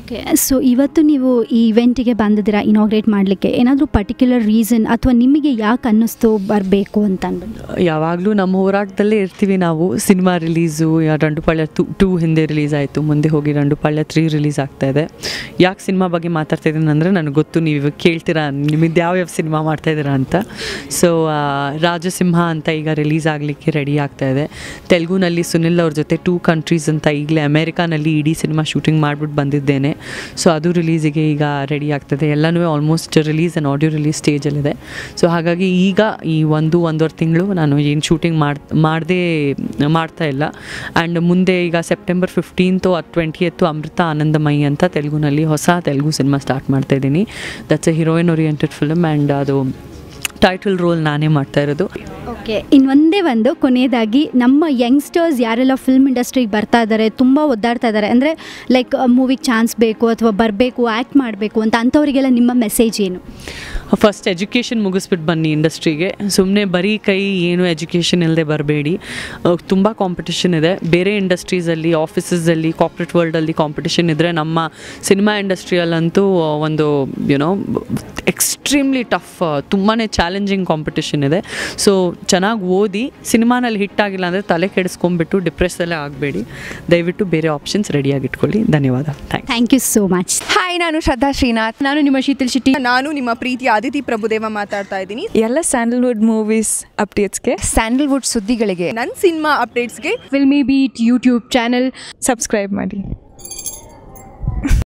okay so ಇವತ್ತು ನೀವು ಈ ಇವೆಂಟಿಗೆ ಬಂದಿದ್ದೀರಾ ಇನಾಗ್ರೇಟ್ ಮಾಡಲಿಕ್ಕೆ ಏನಾದರೂ ಪರ್ಟಿಕ್ಯುಲರ್ ರೀಸನ್ ಅಥವಾ ನಿಮಗೆ ಯಾಕೆ ಅನ್ನಿಸ್ತು ಬರಬೇಕು ಅಂತ ಅಂದ್ಬಿಟ್ಟು ಯಾವಾಗಲೂ ನಮ್ಮ ಹೋರಾಟದಲ್ಲೇ ಇರ್ತೀವಿ ನಾವು ಸಿನಿಮಾ ರಿಲೀಸು ಯಾ ರಂಡುಪಾಳ್ಯ ಟು ಟೂ ಹಿಂದೆ ರಿಲೀಸ್ ಆಯಿತು ಮುಂದೆ ಹೋಗಿ ರಂಡುಪಾಳ್ಯ ತ್ರೀ ರಿಲೀಸ್ ಆಗ್ತಾ ಇದೆ ಯಾಕೆ ಸಿನಿಮಾ ಬಗ್ಗೆ ಮಾತಾಡ್ತಾ ಇದ್ದೀನಿ ಅಂದರೆ ನನಗೆ ಗೊತ್ತು ನೀವು ಇವಾಗ ಕೇಳ್ತೀರಾ ನಿಮ್ಮದು ಯಾವ್ಯಾವ ಸಿನಿಮಾ ಮಾಡ್ತಾ ಇದ್ದೀರಾ ಅಂತ ಸೊ ರಾಜಸಿಂಹ ಅಂತ ಈಗ ರಿಲೀಸ್ ಆಗಲಿಕ್ಕೆ ರೆಡಿ ಆಗ್ತಾ ಇದೆ ತೆಲುಗುನಲ್ಲಿ ಸುನಿಲ್ ಅವ್ರ ಜೊತೆ ಟೂ ಕಂಟ್ರೀಸ್ ಅಂತ ಈಗಲೇ ಅಮೇರಿಕಾನಲ್ಲಿ ಇಡೀ ಸಿನಿಮಾ ಶೂಟಿಂಗ್ ಮಾಡಿಬಿಟ್ಟು ಬಂದಿದ್ದೇನೆ ಸೊ ಅದು ರಿಲೀಸಿಗೆ ಈಗ ರೆಡಿ ಆಗ್ತದೆ ಎಲ್ಲನೂ almost release and audio release ಸ್ಟೇಜಲ್ಲಿದೆ ಸೊ ಹಾಗಾಗಿ ಈಗ ಈ ಒಂದು ಒಂದೂವರೆ ತಿಂಗಳು ನಾನು ಏನು ಶೂಟಿಂಗ್ ಮಾಡಿ ಮಾಡದೇ ಮಾಡ್ತಾ ಇಲ್ಲ ಆ್ಯಂಡ್ ಮುಂದೆ ಈಗ ಸೆಪ್ಟೆಂಬರ್ ಫಿಫ್ಟೀನ್ತು ಟ್ವೆಂಟಿ ಎತ್ತು ಅಮೃತ ಆನಂದಮಯಿ ಅಂತ ತೆಲುಗುನಲ್ಲಿ ಹೊಸ ತೆಲುಗು ಸಿನಿಮಾ ಸ್ಟಾರ್ಟ್ ಮಾಡ್ತಾ ಇದ್ದೀನಿ that's a heroine oriented film and ಅದು ಟೈಟಲ್ ರೋಲ್ ನಾನೇ ಮಾಡ್ತಾ ಇರೋದು ಓಕೆ ಇನ್ನೊಂದೇ ಒಂದು ಕೊನೆಯದಾಗಿ ನಮ್ಮ ಯಂಗ್ಸ್ಟರ್ಸ್ ಯಾರೆಲ್ಲ ಫಿಲ್ಮ್ ಇಂಡಸ್ಟ್ರಿಗೆ ಬರ್ತಾ ಇದ್ದಾರೆ ತುಂಬ ಒದ್ದಾಡ್ತಾ ಇದ್ದಾರೆ ಅಂದರೆ ಲೈಕ್ ಮೂವಿಗೆ ಚಾನ್ಸ್ ಬೇಕು ಅಥವಾ ಬರಬೇಕು ಆ್ಯಕ್ಟ್ ಮಾಡಬೇಕು ಅಂತ ಅಂಥವರಿಗೆಲ್ಲ ನಿಮ್ಮ ಮೆಸೇಜ್ ಏನು ಫಸ್ಟ್ ಎಜುಕೇಷನ್ ಮುಗಿಸ್ಬಿಟ್ಟು ಬನ್ನಿ ಇಂಡಸ್ಟ್ರಿಗೆ ಸುಮ್ಮನೆ ಬರೀ ಕೈ ಏನು ಎಜುಕೇಷನ್ ಇಲ್ಲದೆ ಬರಬೇಡಿ ತುಂಬ ಕಾಂಪಿಟಿಷನ್ ಇದೆ ಬೇರೆ ಇಂಡಸ್ಟ್ರೀಸಲ್ಲಿ ಆಫೀಸಸಲ್ಲಿ ಕಾರ್ಪೊರೇಟ್ ವರ್ಲ್ಡಲ್ಲಿ ಕಾಂಪಿಟಿಷನ್ ಇದ್ದರೆ ನಮ್ಮ ಸಿನಿಮಾ ಇಂಡಸ್ಟ್ರಿಯಲ್ಲಂತೂ ಒಂದು ಯುನೋ ಎಕ್ಸ್ಟ್ರೀಮ್ಲಿ ಟಫ್ ತುಂಬಾ ಚಾಲೆಂಜಿಂಗ್ ಕಾಂಪಿಟಿಷನ್ ಇದೆ ಸೊ ಚೆನ್ನಾಗಿ ಓದಿ ಸಿನಿಮಾನಲ್ಲಿ ಹಿಟ್ ಆಗಿಲ್ಲ ಅಂದರೆ ತಲೆ ಕೆಡಿಸ್ಕೊಂಡ್ಬಿಟ್ಟು ಡಿಪ್ರೆಸ್ಸಲ್ಲೇ ಆಗಬೇಡಿ ದಯವಿಟ್ಟು ಬೇರೆ ಆಪ್ಷನ್ಸ್ ರೆಡಿಯಾಗಿ ಇಟ್ಕೊಳ್ಳಿ ಧನ್ಯವಾದ thanks thank you so much hi ನಾನು ಶ್ರದ್ಧಾ ಶ್ರೀನಾಥ್ ನಾನು ನಿಮ್ಮ ಶೀತಲ್ ಶೆಟ್ಟಿ ನಾನು ನಿಮ್ಮ ಪ್ರೀತಿಯ ಅದಿತಿ ಪ್ರಭುದೇವ ಮಾತಾಡ್ತಾ ಇದ್ದೀನಿ ಎಲ್ಲ ಸ್ಯಾಂಡಲ್ವುಡ್ ಮೂವೀಸ್ ಅಪ್ಡೇಟ್ಸ್ಗೆ ಸ್ಯಾಂಡಲ್ವುಡ್ ಸುದ್ದಿಗಳಿಗೆ ನನ್ನ ಸಿನಿಮಾ ಅಪ್ಡೇಟ್ಸ್ಗೆ Filmibeat YouTube channel subscribe ಮಾಡಿ